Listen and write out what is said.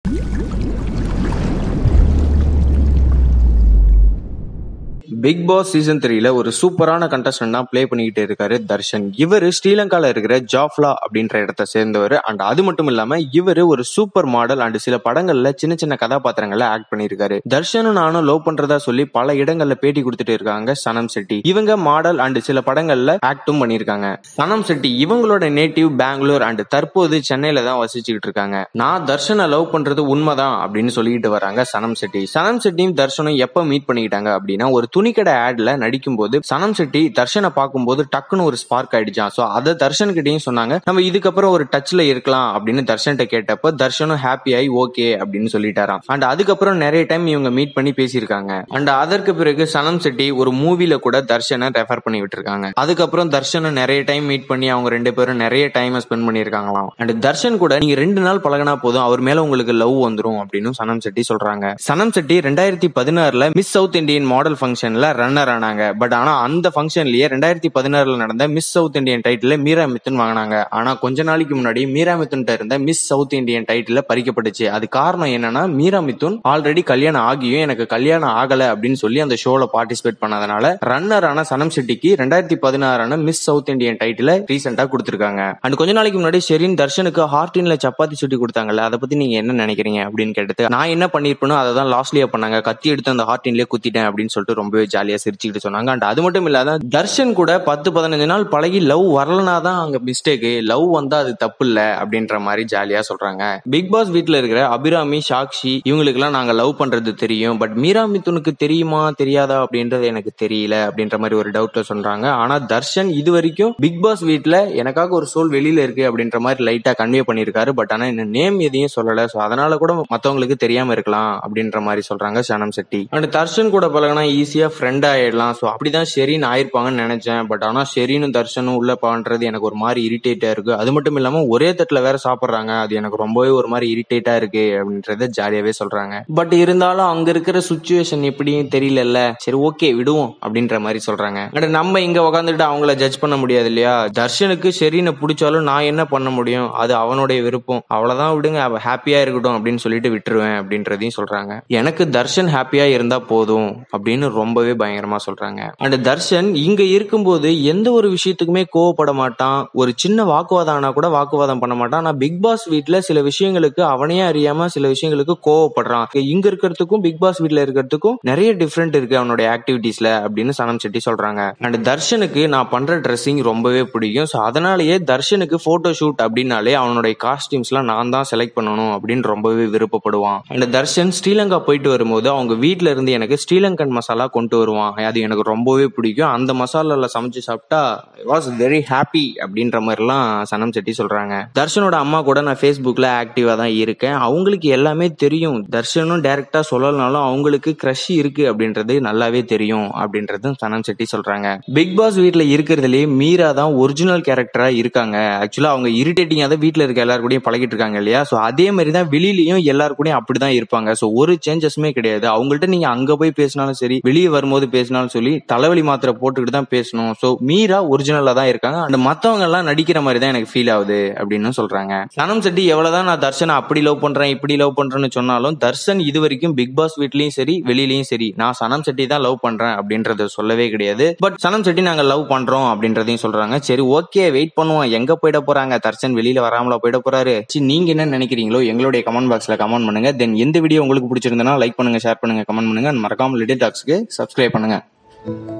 big Boss season த்ரீல ஒரு சூப்பரான கண்டஸ்டன்ட் தான் ப்ளே பண்ணிக்கிட்டு இருக்காரு தர்ஷன் இவர் ஸ்ரீலங்கால இருக்கிற ஜாஃப்லா அப்படின்ற இடத்த சேர்ந்தவர் அண்ட் அது மட்டும் இல்லாம இவர் ஒரு சூப்பர் மாடல் அண்ட் சில படங்கள்ல சின்ன சின்ன கதாபாத்திரங்கள்ல ஆக்ட் பண்ணியிருக்காரு தர்ஷனும் நானும் லவ் பண்றதா சொல்லி பல இடங்கள்ல பேட்டி கொடுத்துட்டு இருக்காங்க சனம் செட்டி இவங்க மாடல் அண்ட் சில படங்கள்ல ஆக்டும் பண்ணியிருக்காங்க சனம் செட்டி இவங்களோட நேட்டிவ் பெங்களூர் அண்ட் தற்போது சென்னையில தான் வசிச்சுக்கிட்டு இருக்காங்க நான் தர்ஷனை லவ் பண்றது உண்மைதான் அப்படின்னு சொல்லிட்டு வராங்க சனம் செட்டி சனம் செட்டியும் தர்ஷனும் எப்ப மீட் பண்ணிக்கிட்டாங்க அப்படின்னா ஒரு துணிக்கடை ஆட்ல நடிக்கும் போது சனம் செட்டி தர்ஷனை பார்க்கும்போது டக்குன்னு ஒரு ஸ்பார்க் ஆயிடுச்சான் சோ அதை தர்ஷன் கிட்டயும் சொன்னாங்க நம்ம இதுக்கப்புறம் ஒரு டச்ல இருக்கலாம் அப்படின்னு தர்ஷன்கிட்ட கேட்டப்ப தர்ஷனும் ஹாப்பி ஆகி ஓகே அப்படின்னு சொல்லிட்டாராம் அண்ட் அதுக்கப்புறம் நிறைய டைம் இவங்க மீட் பண்ணி பேசியிருக்காங்க அண்ட் அதற்கு பிறகு சனம் செட்டி ஒரு மூவில கூட தர்ஷனை ரெஃபர் பண்ணி விட்டுருக்காங்க அதுக்கப்புறம் தர்ஷனை நிறைய டைம் மீட் பண்ணி அவங்க ரெண்டு பேரும் நிறைய டைம் ஸ்பெண்ட் பண்ணியிருக்காங்களாம் அண்ட் தர்ஷன் கூட நீங்க ரெண்டு நாள் பழகினா போதும் அவர் மேல உங்களுக்கு லவ் வந்துரும் அப்படின்னு சனம் செட்டி சொல்றாங்க சனம் செட்டி ரெண்டாயிரத்தி பதினாறுல மிஸ் சவுத் இந்தியன் மாடல் ஃபங்க்ஷன்ல ரன்னர் ஆனாங்க பட் ஆனா அந்த ஃபங்க்ஷன்லயே ரெண்டாயிரத்தி பதினாறுல நடந்த Miss South Indian title Meera Mithun வாங்கினாங்க ஆனா கொஞ்ச நாளைக்கு முன்னாடி மீரா மித்துன் இருந்த மிஸ் சவுத் இந்தியன் டைட்டில் பறிக்கப்பட்டுச்சு அது காரணம் என்னன்னா மீரா மித்துன் ஆல்ரெடி கல்யாணம் ஆகியும் எனக்கு கல்யாணம் ஆகல அப்படின்னு சொல்லி அந்த ஷோல பார்ட்டிசிபேட் பண்ணதுனால ரன்னர் ஆன சனம் செட்டிக்கு ரெண்டாயிரத்தி பதினாறான மிஸ் சவுத் இந்தியன் டைட்டில் ரீசெண்டா கொடுத்திருக்காங்க அண்ட் கொஞ்ச நாளைக்கு முன்னாடி ஷெரின் தர்ஷனுக்கு ஹார்டின்ல சப்பாத்தி சுட்டி கொடுத்தாங்கல்ல அதை பத்தி நீங்க என்ன நினைக்கிறீங்க அப்படின்னு கேட்டது நான் என்ன பண்ணிருப்பேனோ அதை தான் லாஸ்ட்லயே பண்ணாங்க கத்தி எடுத்து அந்த ஹார்டின்லயே குத்திட்டேன் அப்படின்னு சொல்லிட்டு ரொம்பவே ஜாலியா சிரிச்சுக்கிட்டு சொன்னாங்க அண்ட் அது மட்டும் இல்லாத தர்ஷன் கூட பத்து பதினஞ்சு நாள் பழகி லவ் வரலனா தான் அங்க மிஸ்டேக் லவ் வந்தா அது தப்பு இல்ல அப்படின்ற மாதிரி ஜாலியா சொல்றாங்க பிக் பாஸ் வீட்ல இருக்கிற அபிராமி சாக்ஷி இவங்களுக்கு எல்லாம் நாங்க லவ் பண்றது தெரியும் பட் மீரா மிதுனுக்கு தெரியுமா தெரியாதா அப்படின்றது எனக்கு தெரியல அப்படின்ற மாதிரி ஒரு டவுட்ல சொல்றாங்க ஆனா தர்ஷன் இது வரைக்கும் பிக் பாஸ் வீட்ல எனக்காக ஒரு சோல் வெளியில இருக்கு அப்படின்ற மாதிரி லைட்டா கன்வே பண்ணிருக்காரு பட் ஆனா இந்த நேம் எதையும் சொல்லல சோ அதனால கூட மத்தவங்களுக்கு தெரியாம இருக்கலாம் அப்படின்ற மாதிரி சொல்றாங்க சனம் செட்டி அண்ட் தர்ஷன் கூட பழகினா ஈஸியா ஃப்ரெண்ட் ஆயிடலாம் சோ அப்படிதான் ஷெரின் ஆயிருப்பாங்கன்னு நினைச்சேன் பட் ஆனா ஷெரினும் தர்ஷனும் உள்ள பண்றது எனக்கு ஒரு மாதிரி இரிட்டேட்டா இருக்கு அது மட்டும் இல்லாம ஒரே தட்டுல வேற சாப்பிடுறாங்க அது எனக்கு ரொம்பவே ஒரு மாதிரி இரிட்டேட்டா இருக்கு அப்படின்றத ஜாலியாவே சொல்றாங்க பட் இருந்தாலும் அங்க இருக்கிற சுச்சுவேஷன் எப்படியும் தெரியலல்ல சரி ஓகே விடுவோம் அப்படின்ற மாதிரி சொல்றாங்க அண்ட் நம்ம இங்க உட்காந்துட்டு அவங்கள ஜட்ஜ் பண்ண முடியாது இல்லையா தர்ஷனுக்கு ஷெரீனை பிடிச்சாலும் நான் என்ன பண்ண முடியும் அது அவனுடைய விருப்பம் அவ்வளவுதான் விடுங்க அவ ஹாப்பியா இருக்கட்டும் அப்படின்னு சொல்லிட்டு விட்டுருவேன் அப்படின்றதையும் சொல்றாங்க எனக்கு தர்ஷன் ஹாப்பியா இருந்தா போதும் அப்படின்னு ரொம்பவே பயங்கரமா சொல்றாங்க அண்ட் தர்ஷன் இங்க இருக்கும்போது எந்த ஒரு விஷயத்துக்குமே கோவப்பட மாட்டான் ஒரு சின்ன வாக்குவாதம் ஆனா கூட வாக்குவாதம் பண்ண மாட்டான் ஆனா பிக் பாஸ் வீட்ல சில விஷயங்களுக்கு அவனே அறியாம சில விஷயங்களுக்கு கோவப்படுறான் இங்க இருக்கிறதுக்கும் பிக் பாஸ் வீட்ல இருக்கிறதுக்கும் நிறைய டிஃப்ரெண்ட் இருக்கு அவனுடைய ஆக்டிவிட்டீஸ்ல அப்படின்னு சனம் செட்டி சொல்றாங்க அண்ட் தர்ஷனுக்கு நான் பண்ற ட்ரெஸ்ஸிங் ரொம்பவே பிடிக்கும் ஸோ அதனாலேயே தர்ஷனுக்கு போட்டோ ஷூட் அப்படின்னாலே அவனுடைய காஸ்டியூம்ஸ்லாம் நான் தான் செலக்ட் பண்ணணும் அப்படின்னு ரொம்பவே விருப்பப்படுவான் அண்ட் தர்ஷன் ஸ்ரீலங்கா போயிட்டு வரும்போது அவங்க வீட்ல இருந்து எனக்கு ஸ்ரீலங்கன் மசாலா கொண்டு வருவான் அது எனக்கு ரொம்பவே பிடிக்கும் அந்த மசாலால சமைச்சு சாப்பிட்டா வாஸ் வெரி ஹாப்பி அப்படின்ற மாதிரிலாம் சனம் செட்டி சொல்றாங்க தர்ஷனோட அம்மா கூட நான் ஃபேஸ்புக்ல ஆக்டிவா தான் இருக்கேன் அவங்களுக்கு எல்லாமே தெரியும் தர்ஷனும் டைரக்டா சொல்லலனாலும் அவங்களுக்கு க்ரஷ் இருக்கு அப்படின்றது நல்லாவே தெரியும் அப்படின்றதும் சனம் செட்டி சொல்றாங்க பிக் பாஸ் வீட்ல இருக்கிறதுலயே மீரா தான் ஒரிஜினல் கேரக்டரா இருக்காங்க ஆக்சுவலா அவங்க இரிட்டேட்டிங்கா தான் வீட்ல இருக்க எல்லாரு கூடயும் பழகிட்டு இருக்காங்க இல்லையா சோ அதே மாதிரி தான் வெளியிலயும் எல்லாரு கூடயும் அப்படிதான் இருப்பாங்க சோ ஒரு சேஞ்சஸுமே கிடையாது அவங்கள்ட்ட நீங்க அங்க போய் பேசினாலும் சரி வெளியே வரும்போது பேசினாலும் சொல்லி தலைவலி மாத்திரை போட்டுக்கிட்டு தான் பேசணும் சோ மீரா ஒரிஜினலா தான் இருக்காங்க அண்ட் மத்தவங்க எல்லாம் நடிக்கிற மாதிரி தான் எனக்கு ஃபீல் ஆகுது அப்படின்னு சொல்றாங்க சனம் செட்டி எவ்வளவுதான் நான் தர்ஷனை அப்படி லவ் பண்றேன் இப்படி லவ் பண்றேன்னு சொன்னாலும் தர்ஷன் இது வரைக்கும் பிக் பாஸ் வீட்லயும் சரி வெளியிலயும் சரி நான் சனம் செட்டி தான் லவ் பண்றேன் அப்படின்றத சொல்லவே கிடையாது பட் சனம் செட்டி நாங்க லவ் பண்றோம் அப்படின்றதையும் சொல்றாங்க சரி ஓகே வெயிட் பண்ணுவோம் எங்க போயிட போறாங்க தர்ஷன் வெளியில வராமலா போயிட போறாரு சரி, நீங்க என்ன நினைக்கிறீங்களோ எங்களுடைய கமெண்ட் பாக்ஸ்ல கமெண்ட் பண்ணுங்க தென் எந்த வீடியோ உங்களுக்கு பிடிச்சிருந்தனா லைக் பண்ணுங்க ஷேர் பண்ணுங்க கமெண்ட் பண்ணுங்க and மறக்காம லிட்டில் டாக்ஸ்க்கு சப்ஸ்கிரைப் பண்ணுங்க